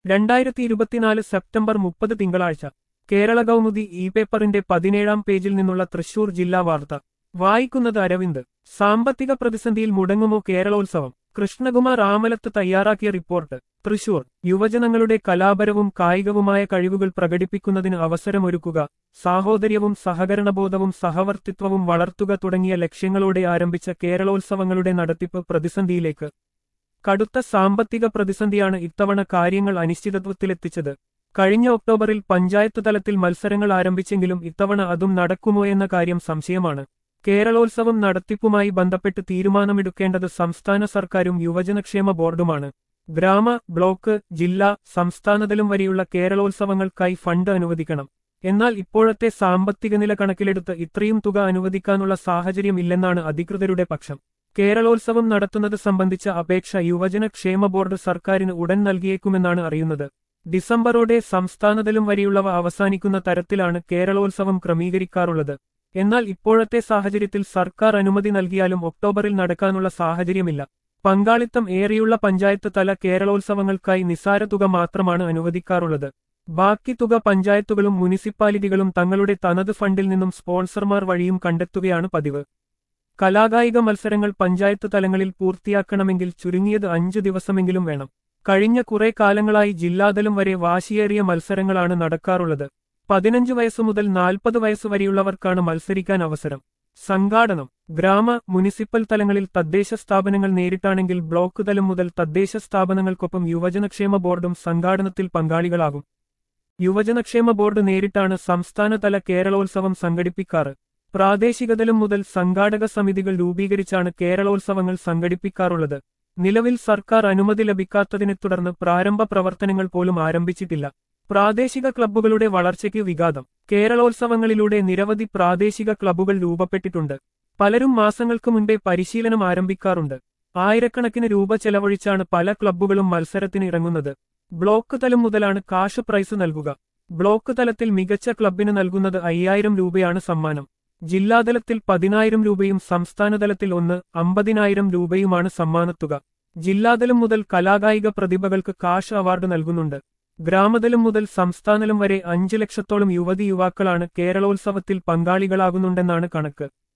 രണ്ടായിരത്തി ഇരുപത്തിനാല് സെപ്റ്റംബർ മുപ്പത് തിങ്കളാഴ്ച കേരള കൗമുദി ഇ പേപ്പറിന്റെ പതിനേഴാം പേജിൽ നിന്നുള്ള തൃശൂർ ജില്ലാ വാർത്ത വായിക്കുന്നത് അരവിന്ദ് സാമ്പത്തിക പ്രതിസന്ധിയിൽ മുടങ്ങുമോ കേരളോത്സവം കൃഷ്ണകുമാർ ആമലത്ത് തയ്യാറാക്കിയ റിപ്പോർട്ട് തൃശൂർ യുവജനങ്ങളുടെ കലാപരവും കായികവുമായ കഴിവുകൾ പ്രകടിപ്പിക്കുന്നതിന് അവസരമൊരുക്കുക സാഹോദര്യവും സഹകരണബോധവും സഹവർത്തിത്വവും വളർത്തുക തുടങ്ങിയ ലക്ഷ്യങ്ങളോടെ ആരംഭിച്ച കേരളോത്സവങ്ങളുടെ നടത്തിപ്പ് പ്രതിസന്ധിയിലേക്ക് കടുത്ത സാമ്പത്തിക പ്രതിസന്ധിയാണ് ഇത്തവണ കാര്യങ്ങൾ അനിശ്ചിതത്വത്തിലെത്തിച്ചത് കഴിഞ്ഞ ഒക്ടോബറിൽ പഞ്ചായത്ത് തലത്തിൽ മത്സരങ്ങൾ ആരംഭിച്ചെങ്കിലും ഇത്തവണ അതും നടക്കുമോ എന്ന കാര്യം സംശയമാണ് കേരളോത്സവം നടത്തിപ്പുമായി ബന്ധപ്പെട്ട് തീരുമാനമെടുക്കേണ്ടത് സംസ്ഥാന സർക്കാരും യുവജനക്ഷേമ ബോർഡുമാണ് ഗ്രാമ ബ്ലോക്ക് ജില്ലാ സംസ്ഥാനതലം വരെയുള്ള കേരളോത്സവങ്ങൾക്കായി ഫണ്ട് അനുവദിക്കണം എന്നാൽ ഇപ്പോഴത്തെ സാമ്പത്തിക നില കണക്കിലെടുത്ത് ഇത്രയും തുക അനുവദിക്കാനുള്ള സാഹചര്യം ഇല്ലെന്നാണ് അധികൃതരുടെ പക്ഷം കേരളോത്സവം നടത്തുന്നത് സംബന്ധിച്ച അപേക്ഷ യുവജന ക്ഷേമ ബോർഡ് സർക്കാരിന് ഉടൻ നൽകിയേക്കുമെന്നാണ് അറിയുന്നത് ഡിസംബറോടെ സംസ്ഥാനതലം വരെയുള്ളവ അവസാനിക്കുന്ന തരത്തിലാണ് കേരളോത്സവം ക്രമീകരിക്കാറുള്ളത് എന്നാൽ ഇപ്പോഴത്തെ സാഹചര്യത്തിൽ സർക്കാർ അനുമതി നൽകിയാലും ഒക്ടോബറിൽ നടക്കാനുള്ള സാഹചര്യമില്ല പങ്കാളിത്തം ഏറെയുള്ള പഞ്ചായത്ത് തല കേരളോത്സവങ്ങൾക്കായി നിസാര തുക മാത്രമാണ് അനുവദിക്കാറുള്ളത് ബാക്കി തുക പഞ്ചായത്തുകളും മുനിസിപ്പാലിറ്റികളും തങ്ങളുടെ തനത് ഫണ്ടിൽ നിന്നും സ്പോൺസർമാർ വഴിയും കണ്ടെത്തുകയാണ് പതിവ് കലാകായിക മത്സരങ്ങൾ പഞ്ചായത്ത് തലങ്ങളിൽ പൂർത്തിയാക്കണമെങ്കിൽ ചുരുങ്ങിയത് അഞ്ചു ദിവസമെങ്കിലും വേണം കഴിഞ്ഞ കുറെ കാലങ്ങളായി ജില്ലാതലം വരെ വാശിയേറിയ മത്സരങ്ങളാണ് നടക്കാറുള്ളത് പതിനഞ്ച് വയസ്സു മുതൽ നാൽപ്പത് വയസ്സ് വരെയുള്ളവർക്കാണ് മത്സരിക്കാൻ അവസരം സംഘാടനം ഗ്രാമ മുനിസിപ്പൽ തലങ്ങളിൽ തദ്ദേശ സ്ഥാപനങ്ങൾ നേരിട്ടാണെങ്കിൽ ബ്ലോക്ക് തലം മുതൽ തദ്ദേശ സ്ഥാപനങ്ങൾക്കൊപ്പം യുവജനക്ഷേമ ബോർഡും സംഘാടനത്തിൽ പങ്കാളികളാകും യുവജനക്ഷേമ ബോർഡ് നേരിട്ടാണ് സംസ്ഥാനതല കേരളോത്സവം സംഘടിപ്പിക്കാറ് പ്രാദേശികതലം മുതൽ സംഘാടക സമിതികൾ രൂപീകരിച്ചാണ് കേരളോത്സവങ്ങൾ സംഘടിപ്പിക്കാറുള്ളത് നിലവിൽ സർക്കാർ അനുമതി ലഭിക്കാത്തതിനെ തുടർന്ന് പ്രാരംഭ പ്രവർത്തനങ്ങൾ പോലും ആരംഭിച്ചിട്ടില്ല പ്രാദേശിക ക്ലബ്ബുകളുടെ വളർച്ചയ്ക്ക് വിഘാതം കേരളോത്സവങ്ങളിലൂടെ നിരവധി പ്രാദേശിക ക്ലബ്ബുകൾ രൂപപ്പെട്ടിട്ടുണ്ട് പലരും മാസങ്ങൾക്ക് മുൻപേ പരിശീലനം ആരംഭിക്കാറുണ്ട് ആയിരക്കണക്കിന് രൂപ ചെലവഴിച്ചാണ് പല ക്ലബ്ബുകളും മത്സരത്തിന് ഇറങ്ങുന്നത് ബ്ലോക്ക് തലം മുതലാണ് കാഷ് പ്രൈസ് നൽകുക ബ്ലോക്ക് തലത്തിൽ മികച്ച ക്ലബിന് നൽകുന്നത് അയ്യായിരം രൂപയാണ് സമ്മാനം ജില്ലാതലത്തിൽ പതിനായിരം രൂപയും സംസ്ഥാനതലത്തിൽ ഒന്ന് അമ്പതിനായിരം രൂപയുമാണ് സമ്മാനത്തുക ജില്ലാതലം മുതൽ കലാകായിക പ്രതിഭകൾക്ക് കാഷ് അവാർഡ് നൽകുന്നുണ്ട് ഗ്രാമതലം മുതൽ സംസ്ഥാനതലം വരെ അഞ്ച് ലക്ഷത്തോളം യുവതി യുവാക്കളാണ് കേരളോത്സവത്തിൽ പങ്കാളികളാകുന്നുണ്ടെന്നാണ് കണക്ക്